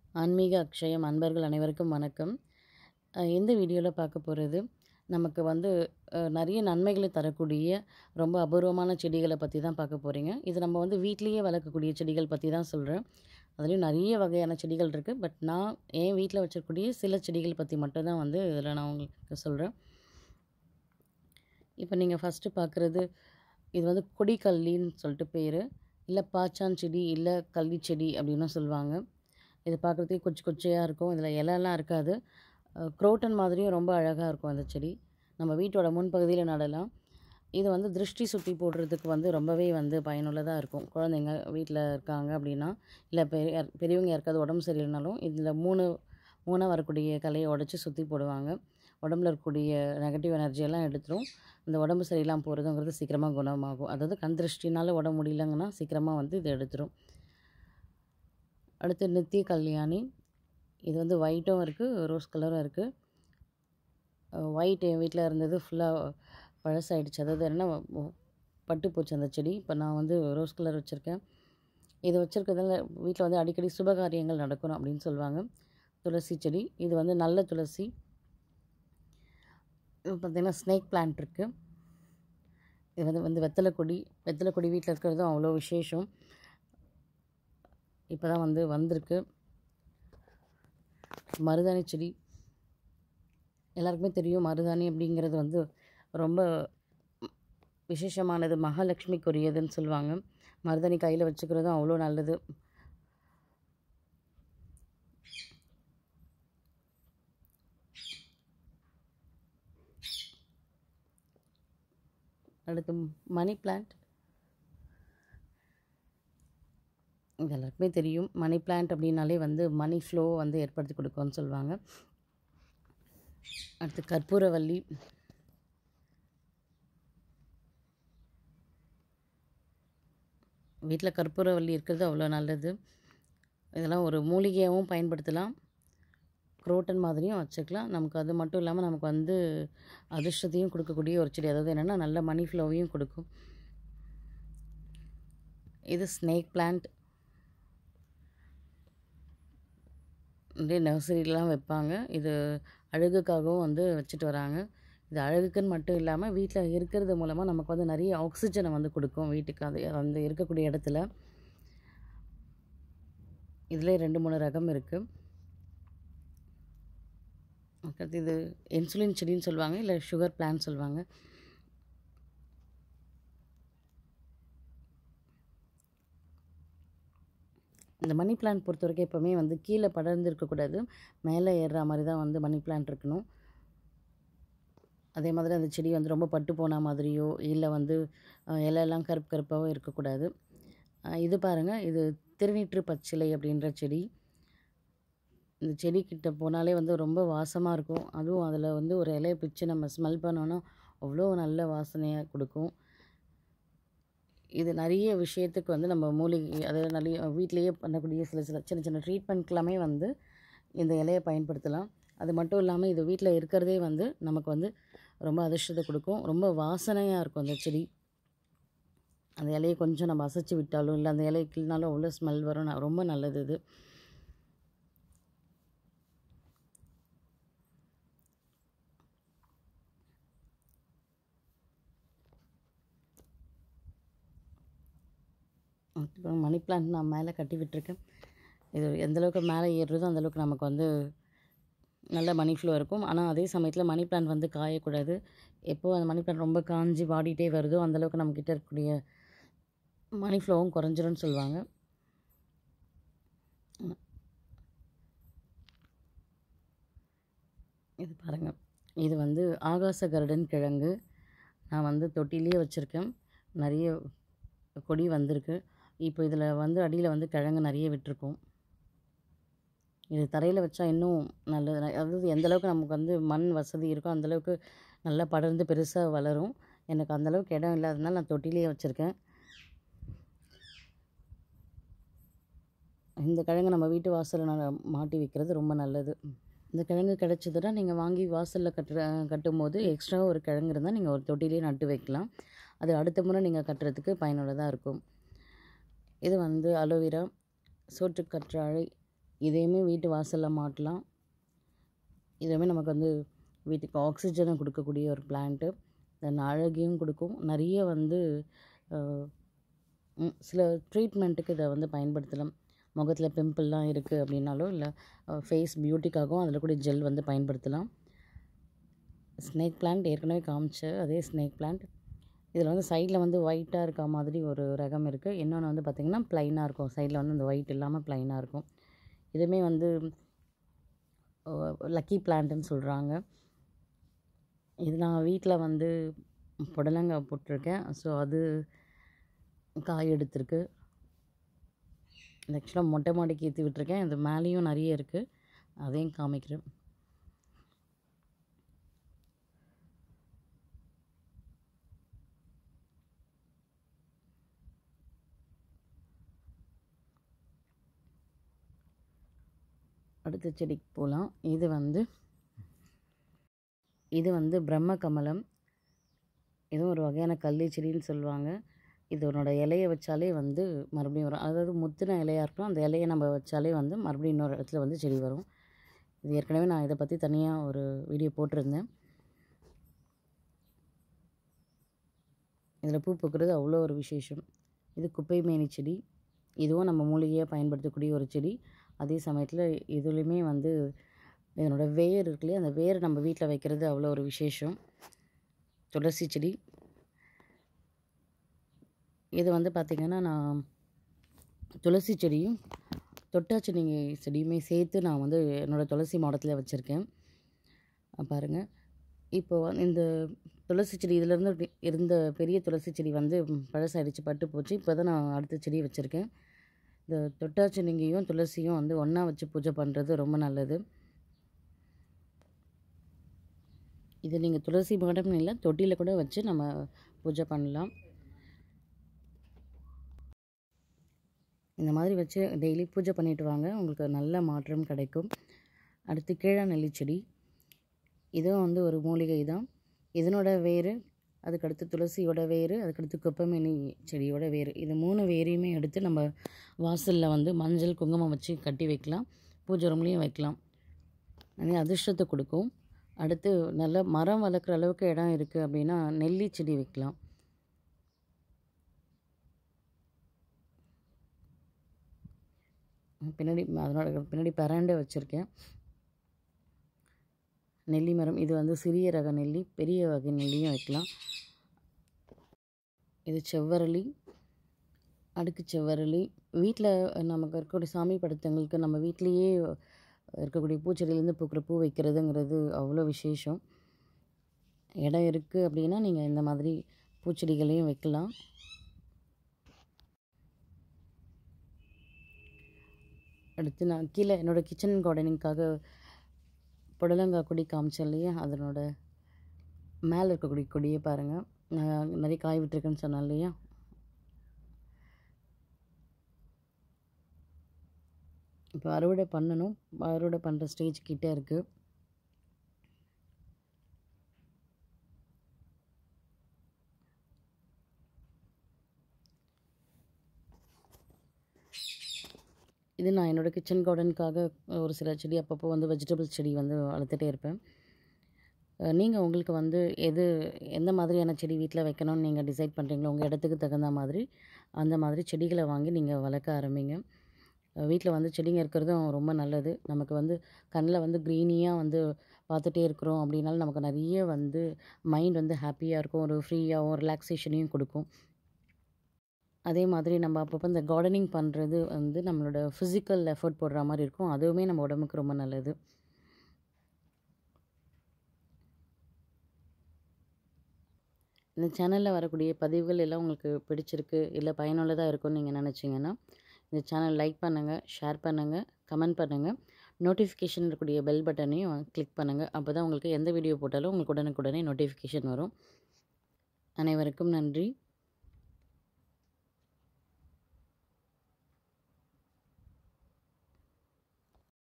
ஆன்மீக அக்ஷயம் அன்பர்கள் அனைவருக்கும் வணக்கம் அஹ் இந்த வீடியோவில் பார்க்க போகிறது நமக்கு வந்து அஹ், நிறைய நன்மைகளை தரக்கூடிய ரொம்ப அபூர்வமான செடிகளை பற்றி தான் பார்க்க போகிறீங்க இது நம்ம வந்து வீட்லேயே வளர்க்கக்கூடிய செடிகள் பற்றி தான் சொல்கிறேன் அதுலேயும் நிறைய வகையான செடிகள் இருக்குது பட் நான் என் வீட்டில் வச்சிருக்கக்கூடிய சில செடிகள் பற்றி மட்டும் தான் வந்து இதில் நான் உங்களுக்கு சொல்கிறேன் இப்போ நீங்கள் ஃபஸ்ட்டு பார்க்குறது இது வந்து கொடிக்கல்லின்னு சொல்லிட்டு பேர் இல்லை பாச்சான் செடி இல்லை கள்ளி செடி அப்படின்னும் சொல்லுவாங்க இது பார்க்குறதுக்கே கொச்சு கொச்சையாக இருக்கும் இதில் இலைலாம் இருக்காது குரோட்டன் மாதிரியும் ரொம்ப அழகாக இருக்கும் அந்த செடி நம்ம வீட்டோட முன்பகுதியில் நடலாம் இது வந்து திருஷ்டி சுற்றி போடுறதுக்கு வந்து ரொம்பவே வந்து பயனுள்ளதாக இருக்கும் குழந்தைங்க வீட்டில் இருக்காங்க அப்படின்னா இல்லை பெரிய பெரியவங்க யாருக்காவது உடம்பு சரியில்லைனாலும் இதில் மூணு மூணாக வரக்கூடிய கலையை உடச்சி சுற்றி போடுவாங்க உடம்புல இருக்கக்கூடிய நெகட்டிவ் எனர்ஜியெல்லாம் எடுத்துரும் இந்த உடம்பு சரியில்லாமல் போகிறதுங்கிறது சீக்கிரமாக குணமாகும் அதாவது கண் திருஷ்டினால் உடம்பு முடியலங்கன்னா சீக்கிரமாக வந்து இது எடுத்துரும் அடுத்து நித்திய கல்யாணி இது வந்து ஒயிட்டும் இருக்குது ரோஸ் கலரும் இருக்குது ஒயிட் என் வீட்டில் இருந்தது ஃபுல்லாக பழசாயிடுச்சு அதாவது என்ன பட்டு போச்சு அந்த செடி இப்போ நான் வந்து ரோஸ் கலர் வச்சுருக்கேன் இது வச்சுருக்கிறதுல வீட்டில் வந்து அடிக்கடி சுபகாரியங்கள் நடக்கணும் அப்படின்னு சொல்லுவாங்க துளசி செடி இது வந்து நல்ல துளசி இது பார்த்திங்கன்னா ஸ்னேக் பிளான்ட் இருக்குது இது வந்து வந்து வெத்தலை கொடி வெத்தலை கொடி வீட்டில் இருக்கிறதும் அவ்வளோ விசேஷம் இப்போ தான் வந்து வந்திருக்கு மருதாணி செடி எல்லாருக்குமே தெரியும் மருதாணி அப்படிங்கிறது வந்து ரொம்ப விசேஷமானது மகாலட்சுமிக்குரியதுன்னு சொல்லுவாங்க மருதாணி கையில் வச்சுக்கிறதும் அவ்வளோ நல்லது அடுத்து மணி பிளான்ட் இது எல்லாருக்குமே தெரியும் மணி பிளான்ட் அப்படின்னாலே வந்து மணி ஃப்ளோ வந்து ஏற்படுத்தி கொடுக்கும்னு சொல்லுவாங்க அடுத்து கற்பூரவல்லி வீட்டில் கற்பூரவல்லி இருக்கிறது அவ்வளோ நல்லது இதெல்லாம் ஒரு மூலிகையாகவும் பயன்படுத்தலாம் குரோட்டன் மாதிரியும் வச்சுக்கலாம் நமக்கு அது மட்டும் இல்லாமல் நமக்கு வந்து அதிர்ஷ்டத்தையும் கொடுக்கக்கூடிய ஒரு செடி அதாவது என்னென்னா நல்ல மணி ஃப்ளோவையும் கொடுக்கும் இது ஸ்னேக் பிளான்ட் நிறைய நர்சரிலாம் வைப்பாங்க இது அழகுக்காகவும் வந்து வச்சுட்டு வராங்க இது அழகுக்குன்னு மட்டும் இல்லாமல் வீட்டில் இருக்கிறது மூலமாக நமக்கு வந்து நிறைய ஆக்சிஜனை வந்து கொடுக்கும் வீட்டுக்கு அது அந்த இருக்கக்கூடிய இடத்துல இதில் ரெண்டு மூணு ரகம் இருக்குது அடுத்து இது இன்சுலின் செடின்னு சொல்லுவாங்க இல்லை சுகர் பிளான் சொல்லுவாங்க இந்த மணி பிளான்ட் பொறுத்த வரைக்கும் எப்போவுமே வந்து கீழே படர்ந்து இருக்கக்கூடாது மேலே ஏறுற மாதிரி தான் வந்து மணி பிளான்ட் இருக்கணும் அதே மாதிரி அந்த செடி வந்து ரொம்ப பட்டு போன மாதிரியோ இல்லை வந்து அஹ், இலையெல்லாம் கருப்பு கருப்பாகவோ இருக்கக்கூடாது அஹ், இது பாருங்கள் இது திருநீற்று பச்சிலை அப்படின்ற செடி இந்த செடி கிட்ட போனாலே வந்து ரொம்ப வாசமாக இருக்கும் அதுவும் அதில் வந்து ஒரு இலையை பிச்சு நம்ம ஸ்மெல் பண்ணோன்னா அவ்வளோ நல்ல வாசனையாக கொடுக்கும் இது நிறைய விஷயத்துக்கு வந்து நம்ம மூலிகை அதாவது நிறைய வீட்டிலேயே பண்ணக்கூடிய சில சில சின்ன சின்ன ட்ரீட்மெண்ட்க்கெல்லாமே வந்து இந்த இலையை பயன்படுத்தலாம் அது மட்டும் இல்லாமல் இது வீட்டில் இருக்கிறதே வந்து நமக்கு வந்து ரொம்ப அதிர்ஷ்டத்தை கொடுக்கும் ரொம்ப வாசனையாக இருக்கும் அந்த செடி அந்த இலையை கொஞ்சம் நம்ம அசைச்சு விட்டாலும் இல்லை அந்த இலையை கிள்னாலும் அவ்வளோ ஸ்மெல் வரும் ந- ரொம்ப நல்லது இது இப்போ மணி பிளான்ட் நான் மேலே கட்டி விட்டுருக்கேன் இது எந்த அளவுக்கு மேலே ஏறுறதோ அந்த அளவுக்கு நமக்கு வந்து நல்ல மணி ஃப்ளோ இருக்கும் ஆனால் அதே சமயத்தில் மணி பிளான்ட் வந்து காயக்கூடாது எப்போ அந்த மணி பிளான்ட் ரொம்ப காஞ்சி வாடிட்டே வருதோ அந்த அளவுக்கு நம்மக்கிட்ட இருக்கக்கூடிய மணி ஃப்ளோவும் குறைஞ்சிரும்னு சொல்லுவாங்க இது பாருங்கள் இது வந்து ஆகாச கருடன் கிழங்கு நான் வந்து தொட்டிலேயே வச்சுருக்கேன் நிறைய கொடி வந்திருக்கு இப்போ இதில் வந்து அடியில் வந்து கிழங்கு நிறைய விட்டுருக்கும் இது தரையில் வச்சா இன்னும் நல்லது அதாவது எந்த அளவுக்கு நமக்கு வந்து மண் வசதி இருக்கோ அந்த அளவுக்கு நல்லா படர்ந்து பெருசாக வளரும் எனக்கு அந்த அளவுக்கு இடம் இல்லாததுனால நான் தொட்டிலேயே வச்சுருக்கேன் இந்த கிழங்கு நம்ம வீட்டு வாசலில் நான் மாட்டி வைக்கிறது ரொம்ப நல்லது இந்த கிழங்கு கிடச்சதுன்னா நீங்கள் வாங்கி வாசலில் கட்டுற கட்டும்போது எக்ஸ்ட்ரா ஒரு கிழங்கு இருந்தால் நீங்கள் ஒரு தொட்டிலே நட்டு வைக்கலாம் அது அடுத்த முறை நீங்கள் கட்டுறதுக்கு பயனுள்ளதாக இருக்கும் இது வந்து அலோவேரா சோற்றுக்கற்றாழை இதையுமே வீட்டு வாசலில் மாட்டலாம் இதுவுமே நமக்கு வந்து வீட்டுக்கு ஆக்சிஜனை கொடுக்கக்கூடிய ஒரு பிளான்ட்டு தென் அழகையும் கொடுக்கும் நிறைய வந்து அஹ், ம், சில ட்ரீட்மெண்ட்டுக்கு இதை வந்து பயன்படுத்தலாம் முகத்தில் பிம்பிள்லாம் இருக்குது அப்படின்னாலும் இல்லை ஃபேஸ் பியூட்டிக்காகவும் அதில் கூட ஜெல் வந்து பயன்படுத்தலாம் ஸ்னேக் பிளான்ட் ஏற்கனவே காமிச்ச அதே ஸ்னேக் பிளான்ட் இதில் வந்து சைடில் வந்து ஒயிட்டாக இருக்க மாதிரி ஒரு ரகம் இருக்குது இன்னொன்று வந்து பார்த்திங்கன்னா ப்ளைனாக இருக்கும் சைடில் வந்து அந்த ஒயிட் இல்லாமல் ப்ளைனாக இருக்கும் இதுவுமே வந்து லக்கி பிளான்ட்டுன்னு சொல்கிறாங்க இது நான் வீட்டில் வந்து புடலங்காய் போட்டிருக்கேன் ஸோ அது காய் எடுத்திருக்கு இது ஆக்சுவலாக மொட்டை மாடிக்கு ஏற்றி விட்டுருக்கேன் இது மேலேயும் நிறைய இருக்குது அதையும் காமிக்கிறேன் அடுத்த செடிக்கு போகலாம் இது வந்து இது வந்து பிரம்ம கமலம் இதுவும் ஒரு வகையான கள்ளி செடின்னு சொல்லுவாங்க இதனோட இலையை வச்சாலே வந்து மறுபடியும் வரும் அதாவது முத்தின இலையாக இருக்கும் அந்த இலையை நம்ம வச்சாலே வந்து மறுபடியும் இன்னொரு இடத்துல வந்து செடி வரும் இது ஏற்கனவே நான் இதை பற்றி தனியாக ஒரு வீடியோ போட்டிருந்தேன் இதில் பூ பூக்கிறது அவ்வளோ ஒரு விசேஷம் இது குப்பை மேனி செடி இதுவும் நம்ம மூலிகையாக பயன்படுத்தக்கூடிய ஒரு செடி அதே சமயத்தில் இதுலேயுமே வந்து இதனோட வேர் இருக்கு இல்லையா அந்த வேர் நம்ம வீட்டில் வைக்கிறது அவ்வளோ ஒரு விசேஷம் துளசி செடி இது வந்து பார்த்திங்கன்னா நான் துளசி செடியும் தொட்டாச்சினிங்கை செடியுமே சேர்த்து நான் வந்து என்னோடய துளசி மாடத்தில் வச்சுருக்கேன் பாருங்கள் இப்போ வந்து இந்த துளசி செடி இதிலேருந்து இப்படி இருந்த பெரிய துளசி செடி வந்து பழசாயிடுச்சு பட்டு போச்சு இப்போ தான் நான் அடுத்த செடி வச்சுருக்கேன் இந்த தொட்டாச்சினிங்கையும் துளசியும் வந்து ஒன்றா வச்சு பூஜை பண்ணுறது ரொம்ப நல்லது இது நீங்கள் துளசி மாடம்னு இல்லை தொட்டியில் கூட வச்சு நம்ம பூஜை பண்ணலாம் இந்த மாதிரி வச்சு டெய்லி பூஜை பண்ணிட்டு வாங்க உங்களுக்கு நல்ல மாற்றம் கிடைக்கும் அடுத்து கீழா நெல்லி செடி இதுவும் வந்து ஒரு மூலிகை தான் இதனோட வேர் அதுக்கடுத்து துளசியோட வேர் அதுக்கடுத்து குப்பைமேனி செடியோட வேர் இது மூணு வேரையுமே எடுத்து நம்ம வாசலில் வந்து மஞ்சள் குங்குமம் வச்சு கட்டி வைக்கலாம் பூஜை ரூம்லேயும் வைக்கலாம் நிறைய அதிர்ஷ்டத்தை கொடுக்கும் அடுத்து நல்ல மரம் வளர்க்குற அளவுக்கு இடம் இருக்குது அப்படின்னா நெல்லி செடி வைக்கலாம் பின்னாடி அதனோட பின்னாடி பரண்டை வச்சுருக்கேன் நெல்லி மரம் இது வந்து சிறிய ரக நெல்லி பெரிய வகை நெல்லியும் வைக்கலாம் இது செவ்வரளி அடுக்கு செவ்வரளி வீட்டில் நமக்கு இருக்கக்கூடிய சாமி படத்தங்களுக்கு நம்ம வீட்டிலேயே இருக்கக்கூடிய பூச்செடியிலேருந்து பூக்கிற பூ வைக்கிறதுங்கிறது அவ்வளோ விசேஷம் இடம் இருக்குது அப்படின்னா நீங்கள் இந்த மாதிரி பூச்செடிகளையும் வைக்கலாம் அடுத்து நான் கீழே என்னோடய கிச்சன் கார்டனிங்காக புடலங்காய் கொடி காமிச்சேன் இல்லையா அதனோட மேலே இருக்கக்கூடிய கொடியை பாருங்கள் நான் நிறைய காய் விட்டுருக்கேன்னு சொன்னேன் இல்லையா இப்போ அறுவடை பண்ணணும் அறுவடை பண்ணுற ஸ்டேஜ் கிட்டே இருக்குது இது நான் என்னோடய கிச்சன் கார்டனுக்காக ஒரு சில செடி அப்பப்போ வந்து வெஜிடபிள்ஸ் செடி வந்து வளர்த்துட்டே இருப்பேன் நீங்கள் உங்களுக்கு வந்து எது எந்த மாதிரியான செடி வீட்டில் வைக்கணும்னு நீங்கள் டிசைட் பண்ணுறீங்களோ உங்கள் இடத்துக்கு தகுந்த மாதிரி அந்த மாதிரி செடிகளை வாங்கி நீங்கள் வளர்க்க ஆரம்பிங்க வீட்டில் வந்து செடிங்க இருக்கிறதும் ரொம்ப நல்லது நமக்கு வந்து கண்ணில் வந்து க்ரீனியாக வந்து பார்த்துட்டே இருக்கிறோம் அப்படின்னாலும் நமக்கு நிறைய வந்து மைண்ட் வந்து ஹாப்பியாக இருக்கும் ஒரு ஃப்ரீயாகவும் ரிலாக்ஸேஷனையும் கொடுக்கும் அதே மாதிரி நம்ம அப்பப்போ இந்த கார்டனிங் பண்ணுறது வந்து நம்மளோட ஃபிசிக்கல் எஃபர்ட் போடுற மாதிரி இருக்கும் அதுவுமே நம்ம உடம்புக்கு ரொம்ப நல்லது இந்த சேனலில் வரக்கூடிய பதிவுகள் எல்லாம் உங்களுக்கு பிடிச்சிருக்கு இல்லை பயனுள்ளதாக இருக்கும்னு நீங்கள் நினச்சிங்கன்னா இந்த சேனல் லைக் பண்ணுங்கள் ஷேர் பண்ணுங்கள் கமெண்ட் பண்ணுங்கள் நோட்டிஃபிகேஷன் இருக்கக்கூடிய பெல் பட்டனையும் கிளிக் பண்ணுங்கள் அப்போ தான் உங்களுக்கு எந்த வீடியோ போட்டாலும் உங்களுக்கு உடனுக்குடனே நோட்டிஃபிகேஷன் வரும் அனைவருக்கும் நன்றி